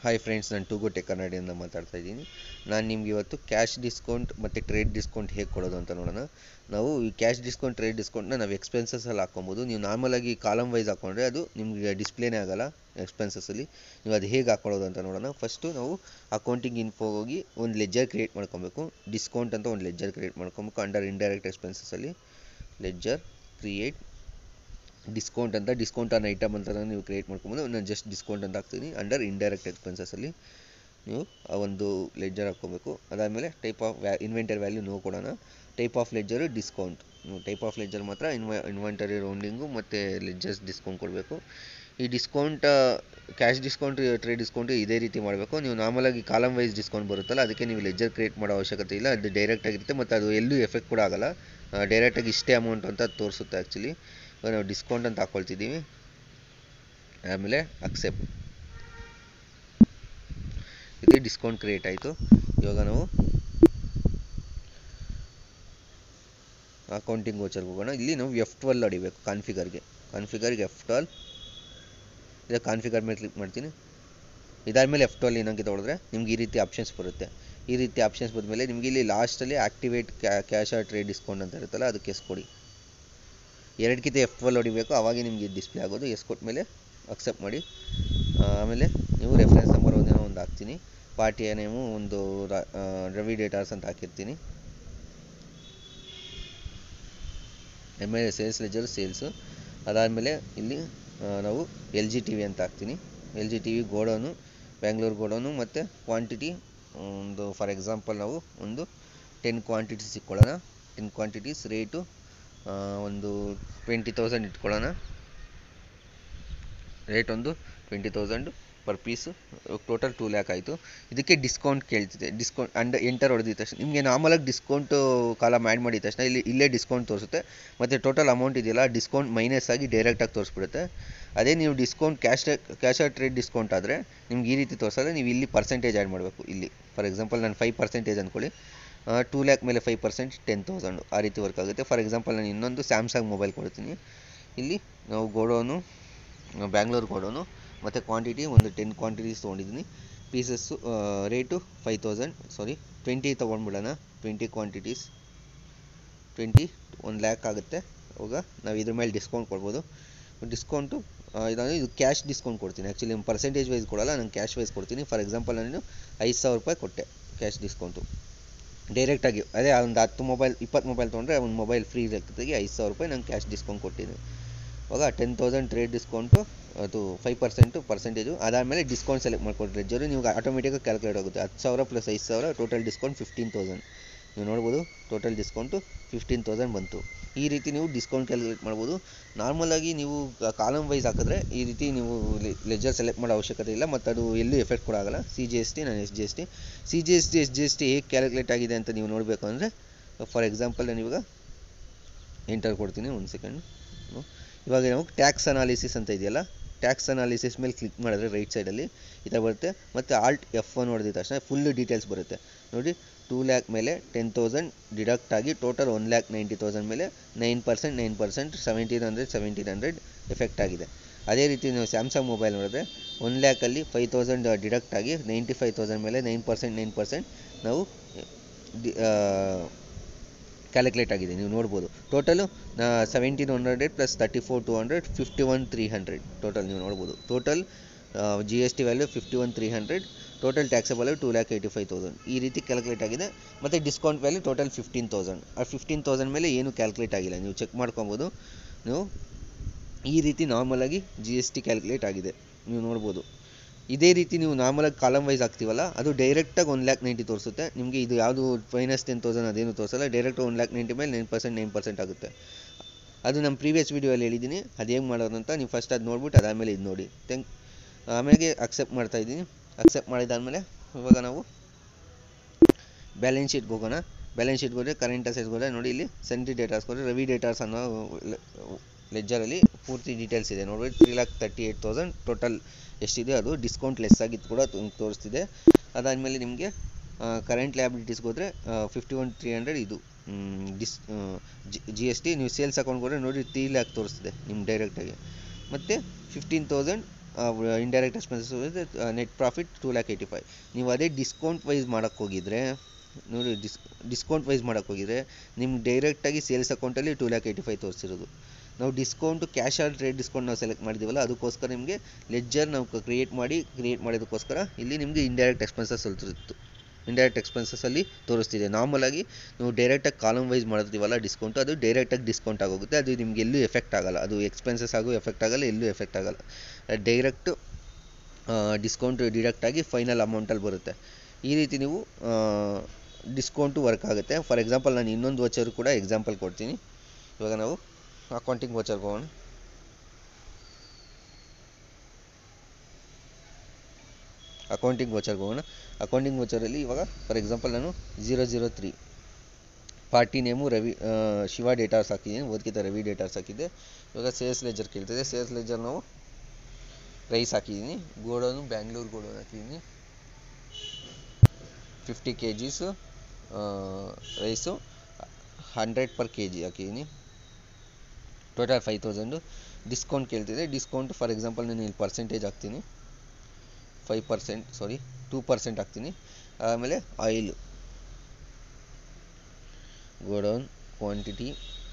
hi friends ನಾನು ಟೂಗೋ tech ಕನ್ನಡಿಯಿಂದ ಮಾತಾಡ್ತಾ ಇದ್ದೀನಿ ನಾನು ನಿಮ್ಗೆ ಇವತ್ತು ಕ್ಯಾಶ್ ಡಿಸ್ಕೌಂಟ್ ಮತ್ತು ಟ್ರೇಡ್ ಡಿಸ್ಕೌಂಟ್ ಹೇಗೆ ಕೊಡೋದು ಅಂತ ನೋಡೋಣ ನಾವು ಈ ಕ್ಯಾಶ್ ಡಿಸ್ಕೌಂಟ್ ಟ್ರೇಡ್ ಡಿಸ್ಕೌಂಟ್ನ ನಾವು ಎಕ್ಸ್ಪೆನ್ಸಸ್ಸಲ್ಲಿ ಹಾಕ್ಕೊಬೋದು ನೀವು ನಾರ್ಮಲಾಗಿ ಕಾಲಮ್ ವೈಸ್ ಹಾಕ್ಕೊಂಡ್ರೆ ಅದು ನಿಮಗೆ ಡಿಸ್ಪ್ಲೇನೇ ಆಗಲ್ಲ ಎಕ್ಸ್ಪೆನ್ಸಸ್ಸಲ್ಲಿ ನೀವು ಅದು ಹೇಗೆ ಹಾಕ್ಕೊಳ್ಳೋದು ಅಂತ ನೋಡೋಣ ಫಸ್ಟು ನಾವು ಅಕೌಂಟಿಂಗ್ ಇನ್ಫೋ ಹೋಗಿ ಒಂದು ಲೆಜ್ಜರ್ ಕ್ರಿಯೇಟ್ ಮಾಡ್ಕೊಬೇಕು ಡಿಸ್ಕೌಂಟ್ ಅಂತ ಒಂದು ಲೆಜ್ಜರ್ ಕ್ರಿಯೇಟ್ ಮಾಡ್ಕೊಬೇಕು ಅಂಡರ್ ಇಂಡೈರೆಕ್ಟ್ ಎಕ್ಸ್ಪೆನ್ಸಸ್ಸಲ್ಲಿ ಲೆಜ್ಜರ್ ಕ್ರಿಯೇಟ್ ಡಿಸ್ಕೌಂಟ್ ಅಂತ ಡಿಸ್ಕೌಂಟ್ ಆನ್ ಐಟಮ್ ಅಂತ ನೀವು ಕ್ರಿಯೇಟ್ ಮಾಡ್ಕೊಬೋದು ನಾನು ಜಸ್ಟ್ ಡಿಸ್ಕೌಂಟ್ ಅಂತ ಹಾಕ್ತೀನಿ ಅಂಡರ್ ಇಂಡೈರೆಕ್ಟ್ ಎಕ್ಸ್ಪೆನ್ಸಸ್ಸಲ್ಲಿ ನೀವು ಆ ಒಂದು ಲೆಜ್ಜರ್ ಹಾಕ್ಕೋಬೇಕು ಅದಾದಮೇಲೆ ಟೈಪ್ ಆಫ್ ವ್ಯಾ ಇನ್ವೆಂಟರಿ ವ್ಯಾಲ್ಯೂ ನೋ ಕೊಡೋಣ ಟೈಪ್ ಆಫ್ ಲೆಜ್ಜರು ಡಿಸ್ಕೌಂಟ್ ನೀವು ಟೈಪ್ ಆಫ್ ಲೆಜ್ಜರ್ ಮಾತ್ರ ಇನ್ವ ಇನ್ವೆಂಟರಿ ರೌಂಡಿಂಗು ಮತ್ತು ಲೆಜ್ಜರ್ಸ್ ಡಿಸ್ಕೌಂಟ್ ಕೊಡಬೇಕು ಈ discount cash discount trade discount ಇದೇ ರೀತಿ ಮಾಡಬೇಕು ನೀವು ನಾರ್ಮಲಾಗಿ ಕಾಲಮ್ ವೈಸ್ ಡಿಸ್ಕೌಂಟ್ ಬರುತ್ತಲ್ಲ ಅದಕ್ಕೆ ನೀವು ಲೆಜ್ಜರ್ ಕ್ರಿಯೇಟ್ ಮಾಡೋ ಅವಶ್ಯಕತೆ ಇಲ್ಲ ಅದು ಡೈರೆಕ್ಟ್ ಆಗಿರುತ್ತೆ ಮತ್ತು ಅದು ಎಲ್ಲೂ ಎಫೆಕ್ಟ್ ಕೂಡ ಆಗಲ್ಲ ಡೈರೆಕ್ಟಾಗಿ ಇಷ್ಟೇ ಅಮೌಂಟ್ ಅಂತ ತೋರಿಸುತ್ತೆ ಆ್ಯಕ್ಚುಲಿ ಇವಾಗ ನಾವು ಡಿಸ್ಕೌಂಟ್ ಅಂತ ಹಾಕ್ಕೊಳ್ತಿದ್ದೀವಿ ಆಮೇಲೆ ಅಕ್ಸೆಪ್ಟ್ ಇದು ಡಿಸ್ಕೌಂಟ್ ಕ್ರಿಯೇಟ್ ಆಯಿತು ಇವಾಗ ನಾವು ಅಕೌಂಟಿಂಗ್ ವೋಚರ್ಗೆ ಹೋಗೋಣ ಇಲ್ಲಿ ನಾವು ಎಫ್ ಟ್ವೆಲ್ ಹೊಡಿಬೇಕು ಕಾನ್ಫಿಗರ್ಗೆ ಕಾನ್ಫಿಗರ್ಗೆ ಎಫ್ ಟ್ವೆಲ್ ಇದೆ ಕಾನ್ಫಿಗರ್ ಮೇಲೆ ಕ್ಲಿಕ್ ಮಾಡ್ತೀನಿ ಇದಾದಮೇಲೆ ಎಫ್ ಟ್ವೆಲ್ ಏನಂಗೆ ತೊಗೊಳಿದ್ರೆ ನಿಮ್ಗೆ ಈ ರೀತಿ ಆಪ್ಷನ್ಸ್ ಬರುತ್ತೆ ಈ ರೀತಿ ಆಪ್ಷನ್ಸ್ ಬಂದಮೇಲೆ ನಿಮಗೆ ಇಲ್ಲಿ ಲಾಸ್ಟಲ್ಲಿ activate cash or trade discount ಅಂತ ಇರುತ್ತಲ್ಲ ಅದಕ್ಕೆ ಎಸ್ ಕೊಡಿ ಎರಡಕ್ಕಿಂತ ಎಫ್ ಟ್ವೆಲ್ ಹೊಡಿಬೇಕು ಅವಾಗೆ ನಿಮಗೆ ಡಿಸ್ಪ್ಲೇ ಆಗೋದು ಎಸ್ ಕೊಟ್ಟ ಮೇಲೆ ಅಕ್ಸೆಪ್ಟ್ ಮಾಡಿ ಆಮೇಲೆ ನೀವು ರೆಫರೆನ್ಸ್ ನಂಬರ್ ಒಂದೇನೋ ಒಂದು ಹಾಕ್ತೀನಿ ಪಾರ್ಟಿಯ ನೇಮು ಒಂದು ರವಿ ಡೇಟಾಸ್ ಅಂತ ಹಾಕಿರ್ತೀನಿ ಆಮೇಲೆ ಸೇಲ್ಸ್ ಲೆಜರ್ ಸೇಲ್ಸು ಅದಾದಮೇಲೆ ಇಲ್ಲಿ ನಾವು ಎಲ್ ಜಿ ಟಿ ವಿ ಅಂತ ಹಾಕ್ತೀನಿ L G T V godown Bangalore godown ಮತ್ತು ಕ್ವಾಂಟಿಟಿ ಒಂದು ಫಾರ್ ಎಕ್ಸಾಂಪಲ್ ನಾವು ಒಂದು ಟೆನ್ ಕ್ವಾಂಟಿಟೀಸ್ ಇಟ್ಕೊಳ್ಳೋಣ ಟೆನ್ ಕ್ವಾಂಟಿಟೀಸ್ ರೇಟು ಒಂದು ಟ್ವೆಂಟಿ ತೌಸಂಡ್ ಇಟ್ಕೊಳ್ಳೋಣ ರೇಟ್ ಒಂದು twenty thousand per piece total two lakh ಆಯಿತು ಇದಕ್ಕೆ ಡಿಸ್ಕೌಂಟ್ ಕೇಳ್ತಿದೆ ಡಿಸ್ಕೌಂಟ್ ಅಂಡ್ ಎಂಟರ್ ಹೊಡೆದಿದ ತಕ್ಷಣ ನಿಮಗೆ ನಾರ್ಮಲಾಗಿ ಡಿಸ್ಕೌಂಟು ಕಾಲಮ್ ಆ್ಯಡ್ ಮಾಡಿದ ತಕ್ಷಣ ಇಲ್ಲಿ ಇಲ್ಲೇ ಡಿಸ್ಕೌಂಟ್ ತೋರಿಸುತ್ತೆ ಮತ್ತು ಟೋಟಲ್ ಅಮೌಂಟ್ ಇದೆಯಲ್ಲ ಡಿಸ್ಕೌಂಟ್ ಮೈನಸ್ ಆಗಿ ಡೈರೆಕ್ಟಾಗಿ ತೋರಿಸ್ಬಿಡುತ್ತೆ ಅದೇ ನೀವು discount cash cash or trade discount ಆದರೆ ನಿಮ್ಗೆ ಈ ರೀತಿ ತೋರಿಸಿದ್ರೆ ನೀವು ಇಲ್ಲಿ ಪರ್ಸೆಂಟೇಜ್ ಆ್ಯಡ್ ಮಾಡಬೇಕು ಇಲ್ಲಿ ಫಾರ್ ಎಕ್ಸಾಂಪಲ್ ನಾನು ಫೈವ್ ಪರ್ಸೆಂಟೇಜ್ ಅಂದ್ಕೊಳ್ಳಿ ಟೂ ಲ್ಯಾಕ್ ಮೇಲೆ ಫೈವ್ ಪರ್ಸೆಂಟ್ ಟೆನ್ ತೌಸಂಡು ಆ ರೀತಿ ವರ್ಕ್ ಆಗುತ್ತೆ ಫಾರ್ ಎಕ್ಸಾಂಪಲ್ ನಾನು ಇನ್ನೊಂದು ಸ್ಯಾಮ್ಸಂಗ್ ಮೊಬೈಲ್ ಕೊಡ್ತೀನಿ ಇಲ್ಲಿ ನಾವು ಗೋಡೋನು ಬ್ಯಾಂಗ್ಳೂರು ಗೋಡೋನು ಮತ್ತು ಕ್ವಾಂಟಿಟಿ ಒಂದು ಟೆನ್ ಕ್ವಾಂಟಿಟೀಸ್ ತೊಗೊಂಡಿದ್ದೀನಿ pieces rate five thousand sorry twenty ತೊಗೊಂಡ್ಬಿಡೋಣ ಟ್ವೆಂಟಿ ಕ್ವಾಂಟಿಟೀಸ್ ಟ್ವೆಂಟಿ ಒಂದು ಲ್ಯಾಕ್ ಆಗುತ್ತೆ ಅವಾಗ ನಾವು ಇದ್ರ ಮೇಲೆ ಡಿಸ್ಕೌಂಟ್ ಕೊಡ್ಬೋದು ಡಿಸ್ಕೌಂಟು ಇದಾದರೆ ಇದು ಕ್ಯಾಶ್ ಡಿಸ್ಕೌಂಟ್ ಕೊಡ್ತೀನಿ ಆ್ಯಕ್ಚುಲಿ ಪರ್ಸೆಂಟೇಜ್ ವೈಸ್ ಕೊಡಲ್ಲ ನಾನು ಕ್ಯಾಶ್ ವೈಸ್ ಕೊಡ್ತೀನಿ ಫಾರ್ ಎಕ್ಸಾಂಪಲ್ ನಾನು ಐದು ಸಾವಿರ ರೂಪಾಯಿ ಕೊಟ್ಟೆ ಕ್ಯಾಶ್ ಡಿಸ್ಕೌಂಟು ಡೈರೆಕ್ಟಾಗಿ ಅದೇ ಒಂದು ಹತ್ತು ಮೊಬೈಲ್ ಇಪ್ಪತ್ತು ಮೊಬೈಲ್ ತೊಗೊಂಡ್ರೆ ಒಂದು ಮೊಬೈಲ್ ಫ್ರೀ ಲೆಕ್ಕದಾಗಿ ಐದು ಸಾವಿರ ರೂಪಾಯಿ ನಾನು ಕ್ಯಾಶ್ ಡಿಸ್ಕೌಂಟ್ ಕೊಟ್ಟಿದ್ದೀನಿ ಇವಾಗ ಟೆನ್ ತೌಸಂಡ್ ಟ್ರೇಡ್ ಡಿಸ್ಕೌಂಟು ಅದು ಫೈವ್ ಪರ್ಸೆಂಟು ಪರ್ಸೆಂಟೇಜು ಅದಾದಮೇಲೆ ಡಿಸ್ಕೌಂಟ್ ಸೆಲೆಕ್ಟ್ ಮಾಡ್ಕೊಟ್ರೆ ಜೊತೆ ನೀವು ಆಟೋಮೆಟಿಕಾಗಿ ಕ್ಯಾಲ್ಕುಲೇಟ್ ಆಗುತ್ತೆ ಹತ್ತು ಸಾವಿರ ಪ್ಲಸ್ ಐದು ಸಾವಿರ ಟೋಟಲ್ ಡಿಸ್ಕೌಂಟ್ ಫಿಫ್ಟೀನ್ ತೌಸಂಡ್ ನೀವು ನೋಡ್ಬೋದು ಟೋಟಲ್ ಡಿಸ್ಕೌಂಟು ಫಿಫ್ಟೀನ್ ತೌಸಂಡ್ ಬಂತು ಈ ರೀತಿ ನೀವು ಡಿಸ್ಕೌಂಟ್ ಕ್ಯಾಲ್ಕುಲೇಟ್ ಮಾಡ್ಬೋದು ನಾರ್ಮಲಾಗಿ ನೀವು ಕಾಲಮ್ ವೈಸ್ ಹಾಕಿದ್ರೆ ಈ ರೀತಿ ನೀವು ಲೆಜರ್ ಸೆಲೆಕ್ಟ್ ಮಾಡೋ ಅವಶ್ಯಕತೆ ಇಲ್ಲ ಮತ್ತು ಅದು ಎಲ್ಲೂ ಎಫೆಕ್ಟ್ ಕೂಡ ಆಗಲ್ಲ ಸಿ ಜಿ ಎಸ್ ಟಿ ನಾನು S G S T C G S T S G S T ಹೇಗೆ ಕ್ಯಾಲ್ಕುಲೇಟ್ ಆಗಿದೆ ಅಂತ ನೀವು ನೋಡಬೇಕು ಅಂದರೆ ಫಾರ್ ಎಕ್ಸಾಂಪಲ್ ನಾನು ಇವಾಗ ಎಂಟರ್ ಕೊಡ್ತೀನಿ ಒಂದು ಸೆಕೆಂಡ್ ಇವಾಗ ನಾವು ಟ್ಯಾಕ್ಸ್ ಅನಾಲಿಸಿಸ್ ಅಂತ ಇದೆಯಲ್ಲ ಟ್ಯಾಕ್ಸ್ ಅನಾಲಿಸಿಸ್ ಮೇಲೆ ಕ್ಲಿಕ್ ಮಾಡಿದ್ರೆ ರೈಟ್ ಸೈಡಲ್ಲಿ ಈ ಥರ ಬರುತ್ತೆ ಮತ್ತು ಆಲ್ಟ್ ಎಫ್ ಒನ್ ಹೊಡೆದ ತಕ್ಷಣ ಫುಲ್ ಡೀಟೇಲ್ಸ್ ಬರುತ್ತೆ ನೋಡಿ ಟೂ ಲ್ಯಾಕ್ ಮೇಲೆ ಟೆನ್ ತೌಸಂಡ್ ಡಿಡಕ್ಟ್ ಆಗಿ total one lakh ninety thousand ಮೇಲೆ nine percent nine percent seventeen hundred seventeen hundred effect ಆಗಿದೆ ಅದೇ ರೀತಿ ನೀವು ಸ್ಯಾಮ್ಸಂಗ್ ಮೊಬೈಲ್ ನೋಡಿದ್ರೆ ಒನ್ ಲ್ಯಾಕಲ್ಲಿ ಫೈವ್ ತೌಸಂಡ್ ಡಿಡಕ್ಟ್ ಆಗಿ ನೈಂಟಿ ಫೈವ್ ತೌಸಂಡ್ ಮೇಲೆ ನೈನ್ ಪರ್ಸೆಂಟ್ ನೈನ್ ಪರ್ಸೆಂಟ್ ನಾವು ಕ್ಯಾಲ್ಕುಲೇಟ್ ಆಗಿದೆ ನೀವು ನೋಡ್ಬೋದು total seventeen hundred plus thirty four two hundred fifty one three hundred total ನೀವು ನೋಡ್ಬೋದು total G S T value fifty one three hundred total taxable two lakh eighty five thousand ಈ ರೀತಿ calculate ಆಗಿದೆ ಮತ್ತು discount value total fifteen thousand ಆ fifteen thousand ಮೇಲೆ ಏನು calculate ಆಗಿಲ್ಲ ನೀವು ಚೆಕ್ ಮಾಡ್ಕೊಬೋದು ನೀವು ಈ ರೀತಿ ನಾರ್ಮಲಾಗಿ ಜಿ ಎಸ್ ಟಿ ಕ್ಯಾಲ್ಕುಲೇಟ್ ಆಗಿದೆ ನೀವು ನೋಡ್ಬೋದು ಇದೇ ರೀತಿ ನೀವು ನಾರ್ಮಲಾಗಿ ಕಾಲಮ್ ವೈಸ್ ಹಾಕ್ತೀವಲ್ಲ ಅದು ಡೈರೆಕ್ಟಾಗಿ ಒನ್ ಲ್ಯಾಕ್ ನೈಂಟಿ ತೋರಿಸುತ್ತೆ ನಿಮಗೆ ಇದು ಯಾವುದು ಮೈನಸ್ ಟೆನ್ ತೌಸಂಡ್ ಅದೇನು ತೋರಿಸಲ್ಲ ಡೈರೆಕ್ಟ್ ಒನ್ ಲ್ಯಾಕ್ ನೈಂಟಿ ಮೇಲೆ ನೈನ್ ಪರ್ಸೆಂಟ್ ನೈನ್ ಪರ್ಸೆಂಟ್ ಆಗುತ್ತೆ ಅದು ನಮ್ಮ ಪ್ರೀವಿಯಸ್ ವೀಡಿಯೋಲ್ಲಿ ಹೇಳಿದ್ದೀನಿ ಅದು ಹೇಗೆ ಮಾಡೋದು ಅಂತ ನೀವು ಫಸ್ಟ್ ಅದು ನೋಡ್ಬಿಟ್ಟು ಅದಾದಮೇಲೆ ಇದು ನೋಡಿ ಥ್ಯಾಂಕ್ ಆಮೇಲೆ ಅಕ್ಸೆಪ್ಟ್ ಮಾಡ್ತಾ ಇದ್ದೀನಿ ಅಕ್ಸೆಪ್ಟ್ ಮಾಡಿದಾದಮೇಲೆ ಇವಾಗ ನಾವು ಬ್ಯಾಲೆನ್ಸ್ ಶೀಟ್ಗೆ ಹೋಗೋಣ ಬ್ಯಾಲೆನ್ಸ್ ಶೀಟ್ಗೆ ಹೋದರೆ ಕರೆಂಟ್ ಅಸೆಟ್ಗೆ ಹೋದರೆ ನೋಡಿ ಇಲ್ಲಿ ಸೆಂಟ್ರಿ ಡೇಟಾಸ್ಗೆ ಹೋದರೆ ರವಿ ಡೇಟಾಸ್ ಅನ್ನೋ ಲೆಜ್ಜರಲ್ಲಿ ಪೂರ್ತಿ ಡೀಟೇಲ್ಸ್ ಇದೆ ನೋಡ್ಬೋದು three lakh thirty eight thousand total ಎಷ್ಟಿದೆ ಅದು ಡಿಸ್ಕೌಂಟ್ ಲೆಸ್ ಆಗಿದ್ದು ಕೂಡ ತೋರಿಸ್ತಿದೆ ಅದಾದಮೇಲೆ ನಿಮಗೆ ಕರೆಂಟ್ ಲ್ಯಾಬಿಲಿಟೀಸ್ಗೆ ಹೋದರೆ ಫಿಫ್ಟಿ ಒನ್ ತ್ರೀ ಹಂಡ್ರೆಡ್ ಇದು ಡಿಸ್ ಜಿ ಎಸ್ ಟಿ ನೀವು ಸೇಲ್ಸ್ ಅಕೌಂಟ್ಗೆ ಹೋದರೆ ನೋಡಿ ತ್ರೀ ಲ್ಯಾಕ್ ತೋರಿಸ್ತಿದೆ ನಿಮ್ಮ ಡೈರೆಕ್ಟಾಗಿ ಮತ್ತು fifteen thousand indirect expenses net profit two lakh eighty five ನೀವು ಅದೇ ಡಿಸ್ಕೌಂಟ್ ವೈಸ್ ಮಾಡೋಕ್ಕೆ ಹೋಗಿದ್ರೆ ನೋಡಿ ಡಿಸ್ ಡಿಸ್ಕೌಂಟ್ ವೈಸ್ ಮಾಡೋಕ್ಕೆ ಹೋಗಿದ್ರೆ ನಿಮ್ಗೆ ಡೈರೆಕ್ಟಾಗಿ ಸೇಲ್ಸ್ ಅಕೌಂಟಲ್ಲಿ ಟೂ ಲ್ಯಾಕ್ ಏಯ್ಟಿ ಫೈವ್ ತೋರಿಸಿರೋದು ನಾವು discount cash on trade discount ನಾವು ಸೆಲೆಕ್ಟ್ ಮಾಡಿದ್ದೀವಲ್ಲ ಅದಕ್ಕೋಸ್ಕರ ನಿಮಗೆ ಲೆಜ್ಜರ್ ನಾವು ಕ್ರಿಯೇಟ್ ಮಾಡಿ ಕ್ರಿಯೇಟ್ ಮಾಡೋದಕ್ಕೋಸ್ಕರ ಇಲ್ಲಿ ನಿಮಗೆ ಇಂಡೈರೆಕ್ಟ್ ಎಕ್ಸ್ಪೆನ್ಸಸ್ ತೋರಿಸ್ತು ಇಂಡೈರೆಕ್ಟ್ ಎಕ್ಸ್ಪೆನ್ಸಸ್ಸಲ್ಲಿ ತೋರಿಸ್ತಿದೆ ನಾರ್ಮಲಾಗಿ ನೀವು ಡೈರೆಕ್ಟಾಗಿ ಕಾಲಮ್ ವೈಸ್ ಮಾಡ್ತೀವಲ್ಲ ಡಿಸ್ಕೌಂಟು ಅದು ಡೈರೆಕ್ಟಾಗಿ ಡಿಸ್ಕೌಂಟ್ ಆಗೋಗುತ್ತೆ ಅದು ನಿಮ್ಗೆ ಎಲ್ಲೂ ಎಫೆಕ್ಟ್ ಆಗಲ್ಲ ಅದು ಎಕ್ಸ್ಪೆನ್ಸಸ್ ಆಗು ಎಫೆಕ್ಟ್ ಆಗಲ್ಲ ಎಲ್ಲೂ ಎಫೆಕ್ಟ್ ಆಗಲ್ಲ ಡೈರೆಕ್ಟು ಡಿಸ್ಕೌಂಟ್ ಡಿಡಕ್ಟಾಗಿ ಫೈನಲ್ ಅಮೌಂಟಲ್ಲಿ ಬರುತ್ತೆ ಈ ರೀತಿ ನೀವು ಡಿಸ್ಕೌಂಟು ವರ್ಕ್ ಆಗುತ್ತೆ ಫಾರ್ ಎಕ್ಸಾಂಪಲ್ ನಾನು ಇನ್ನೊಂದು ವಚರು ಕೂಡ ಎಕ್ಸಾಂಪಲ್ ಕೊಡ್ತೀನಿ ಇವಾಗ ನಾವು ಅಕೌಂಟಿಂಗ್ ವಚರ್ಗೆ ಹೋಗೋಣ ಅಕೌಂಟಿಂಗ್ ವಚರ್ಗೆ ಹೋಗೋಣ ಅಕೌಂಟಿಂಗ್ ವಚರಲ್ಲಿ ಇವಾಗ ಫಾರ್ ಎಕ್ಸಾಂಪಲ್ ನಾನು zero zero three party name Ravi Shiva datas ಹಾಕಿದ್ದೀನಿ ಓದ್ಕಿತ ರವಿ ಡೇಟಾಸ್ ಹಾಕಿದ್ದೆ ಇವಾಗ ಸೇಲ್ಸ್ ಲೆಜರ್ ಕೇಳ್ತಿದೆ ಸೇಲ್ಸ್ ಲೆಜರ್ ನಾವು ರೈಸ್ ಹಾಕಿದ್ದೀನಿ ಗೋಡೌನು ಬ್ಯಾಂಗ್ಳೂರು ಗೋಡೌನ್ ಹಾಕಿದ್ದೀನಿ fifty K Gs rice hundred per K G ಹಾಕಿದ್ದೀನಿ ಟೋಟಲ್ ಫೈವ್ ತೌಸಂಡು ಡಿಸ್ಕೌಂಟ್ ಕೇಳ್ತಿದೆ ಡಿಸ್ಕೌಂಟ್ ಫಾರ್ ಎಕ್ಸಾಂಪಲ್ ನಾನು ಇಲ್ಲಿ ಪರ್ಸೆಂಟೇಜ್ ಹಾಕ್ತೀನಿ five percent sorry two percent ಹಾಕ್ತೀನಿ ಆಮೇಲೆ oil godown quantity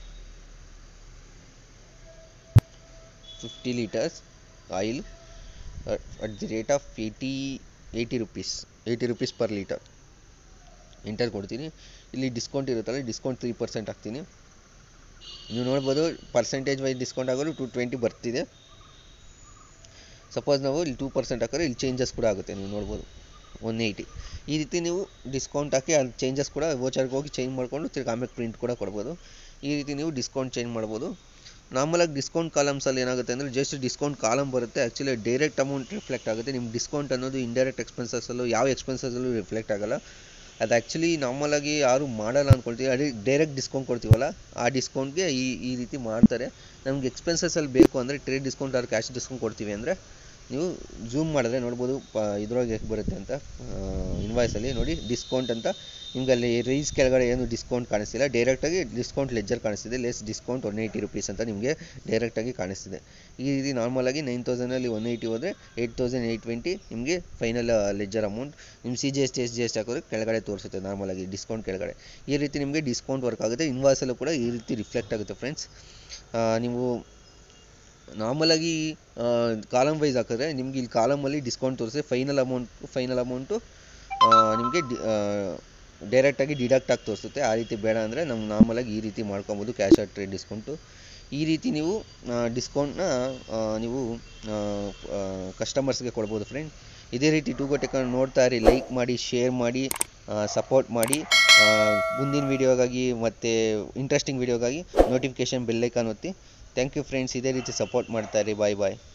fifty litres oil at the rate of eighty eighty rupees eighty rupees per litre enter ಕೊಡ್ತೀನಿ ಇಲ್ಲಿ discount ಇರುತ್ತಲ್ಲ discount three percent ಹಾಕ್ತೀನಿ ನೀವು ನೋಡ್ಬೋದು ಪರ್ಸೆಂಟೇಜ್ ವೈಸ್ ಡಿಸ್ಕೌಂಟ್ ಆಗೋದು ಟು ಟ್ವೆಂಟಿ ಬರ್ತಿದೆ ಸಪೋಸ್ ನಾವು ಇಲ್ಲಿ ಟೂ ಪರ್ಸೆಂಟ್ ಹಾಕಿದ್ರೆ ಇಲ್ಲಿ ಚೇಂಜಸ್ ಕೂಡ ಆಗುತ್ತೆ ನೀವು ನೋಡ್ಬೋದು ಒನ್ ಏಯ್ಟಿ ಈ ರೀತಿ ನೀವು ಡಿಸ್ಕೌಂಟ್ ಹಾಕಿ ಅಲ್ಲಿ ಚೇಂಜಸ್ ಕೂಡ ವೋಚರ್ಗೆ ಹೋಗಿ ಚೇಂಜ್ ಮಾಡಿಕೊಂಡು ತಿರ್ಗಿ ಆಮೇಲೆ ಪ್ರಿಂಟ್ ಕೂಡ ಕೊಡ್ಬೋದು ಈ ರೀತಿ ನೀವು ಡಿಸ್ಕೌಂಟ್ ಚೇಂಜ್ ಮಾಡ್ಬೋದು ನಾರ್ಮಲಾಗಿ ಡಿಸ್ಕೌಂಟ್ ಕಾಲಮ್ಸಲ್ಲಿ ಏನಾಗುತ್ತೆ ಅಂದರೆ ಜಸ್ಟ್ ಡಿಸ್ಕೌಂಟ್ ಕಾಲಮ್ ಬರುತ್ತೆ ಆ್ಯಕ್ಚುಲಿ ಡೈರೆಕ್ಟ್ ಅಮೌಂಟ್ ರಿಫ್ಲೆಕ್ಟ್ ಆಗುತ್ತೆ ನಿಮ್ಮ ಡಿಸ್ಕೌಂಟ್ ಅನ್ನೋದು ಇಂಡೈರೆಕ್ಟ್ ಎಕ್ಸ್ಪೆನ್ಸಸ್ಸಲ್ಲೂ ಯಾವ ಎಕ್ಸ್ಪೆನ್ಸಸ್ಸಲ್ಲೂ ರಿಫ್ಲೆಕ್ಟ್ ಆಗಲ್ಲ ಅದು ಆ್ಯಕ್ಚುಲಿ ನಾರ್ಮಲಾಗಿ ಯಾರು ಮಾಡಲ್ಲ ಅಂದ್ಕೊಳ್ತೀವಿ ಅದೇ ಡೈರೆಕ್ಟ್ ಡಿಸ್ಕೌಂಟ್ ಕೊಡ್ತೀವಲ್ಲ ಆ ಡಿಸ್ಕೌಂಟ್ಗೆ ಈ ಈ ರೀತಿ ಮಾಡ್ತಾರೆ ನಮ್ಗೆ ಎಕ್ಸ್ಪೆನ್ಸಸ್ಸಲ್ಲಿ ಬೇಕು ಅಂದರೆ trade discount or cash discount ಕೊಡ್ತೀವಿ ಅಂದರೆ ನೀವು ಝೂಮ್ ಮಾಡಿದ್ರೆ ನೋಡ್ಬೋದು ಪ ಇದ್ರೊಳಗೆ ಎಷ್ಟು ಬರುತ್ತೆ ಅಂತ ಇನ್ವಾಯ್ಸಲ್ಲಿ ನೋಡಿ ಡಿಸ್ಕೌಂಟ್ ಅಂತ ನಿಮ್ಗೆ ಅಲ್ಲಿ ರೈಸ್ ಕೆಳಗಡೆ ಏನು ಡಿಸ್ಕೌಂಟ್ ಕಾಣಿಸ್ತಿಲ್ಲ ಡೈರೆಕ್ಟಾಗಿ ಡಿಸ್ಕೌಂಟ್ ಲೆಜ್ಜರ್ ಕಾಣಿಸ್ತಿದೆ less discount one eighty rupees ಅಂತ ನಿಮಗೆ ಡೈರೆಕ್ಟಾಗಿ ಕಾಣಿಸ್ತಿದೆ ಈ ರೀತಿ ನಾರ್ಮಲಾಗಿ ನೈನ್ ತೌಸಂಡಲ್ಲಿ ಒನ್ ಏಯ್ಟಿ ಹೋದರೆ ಏಯ್ಟ್ ತೌಸಂಡ್ ಏಯ್ಟ್ ಟ್ವೆಂಟಿ ನಿಮಗೆ ಫೈನಲ್ ಲೆಜ್ಜರ್ ಅಮೌಂಟ್ ನಿಮ್ಮ C G S T S G S T ಹಾಕಿದ್ರೆ ಕೆಳಗಡೆ ತೋರಿಸುತ್ತೆ ನಾರ್ಮಲಾಗಿ ಡಿಸ್ಕೌಂಟ್ ಕೆಳಗಡೆ ಈ ರೀತಿ ನಿಮಗೆ ಡಿಸ್ಕೌಂಟ್ ವರ್ಕ್ ಆಗುತ್ತೆ ಇನ್ವಾಯ್ಸಲ್ಲೂ ಕೂಡ ಈ ರೀತಿ ರಿಫ್ಲೆಕ್ಟ್ ಆಗುತ್ತೆ ಫ್ರೆಂಡ್ಸ್ ನೀವು ನಾರ್ಮಲಾಗಿ ಕಾಲಮ್ ವೈಸ್ ಹಾಕಿದ್ರೆ ನಿಮ್ಗೆ ಇಲ್ಲಿ ಕಾಲಮಲ್ಲಿ ಡಿಸ್ಕೌಂಟ್ ತೋರಿಸಿ ಫೈನಲ್ ಅಮೌಂಟ್ ಫೈನಲ್ ಅಮೌಂಟು ನಿಮಗೆ ಡಿ ಡೈರೆಕ್ಟಾಗಿ ಡಿಡಕ್ಟ್ ಆಗಿ ತೋರಿಸುತ್ತೆ ಆ ರೀತಿ ಬೇಡ ಅಂದರೆ ನಮ್ಮ ನಾರ್ಮಲಾಗಿ ಈ ರೀತಿ ಮಾಡ್ಕೊಬೋದು ಕ್ಯಾಶ್ ಆರ್ ಟ್ರೇಡ್ ಡಿಸ್ಕೌಂಟು ಈ ರೀತಿ ನೀವು ಡಿಸ್ಕೌಂಟ್ನ ನೀವು ಕಸ್ಟಮರ್ಸ್ಗೆ ಕೊಡ್ಬೋದು ಫ್ರೆಂಡ್ ಇದೇ ರೀತಿ ಟೂ ಟೆಕ್ ನೋಡ್ತಾ ಇರಿ ಲೈಕ್ ಮಾಡಿ ಶೇರ್ ಮಾಡಿ ಸಪೋರ್ಟ್ ಮಾಡಿ ಮುಂದಿನ ವೀಡಿಯೋಗಾಗಿ ಮತ್ತು ಇಂಟ್ರೆಸ್ಟಿಂಗ್ ವೀಡಿಯೋಗಾಗಿ ನೋಟಿಫಿಕೇಷನ್ ಬೆಲ್ಲೈಕಾನ್ ಒತ್ತಿ ಥ್ಯಾಂಕ್ ಯು ಫ್ರೆಂಡ್ಸ್ ಇದೇ ರೀತಿ ಸಪೋರ್ಟ್ ಮಾಡ್ತಾ ಇರಿ ಬಾಯ್ ಬಾಯ್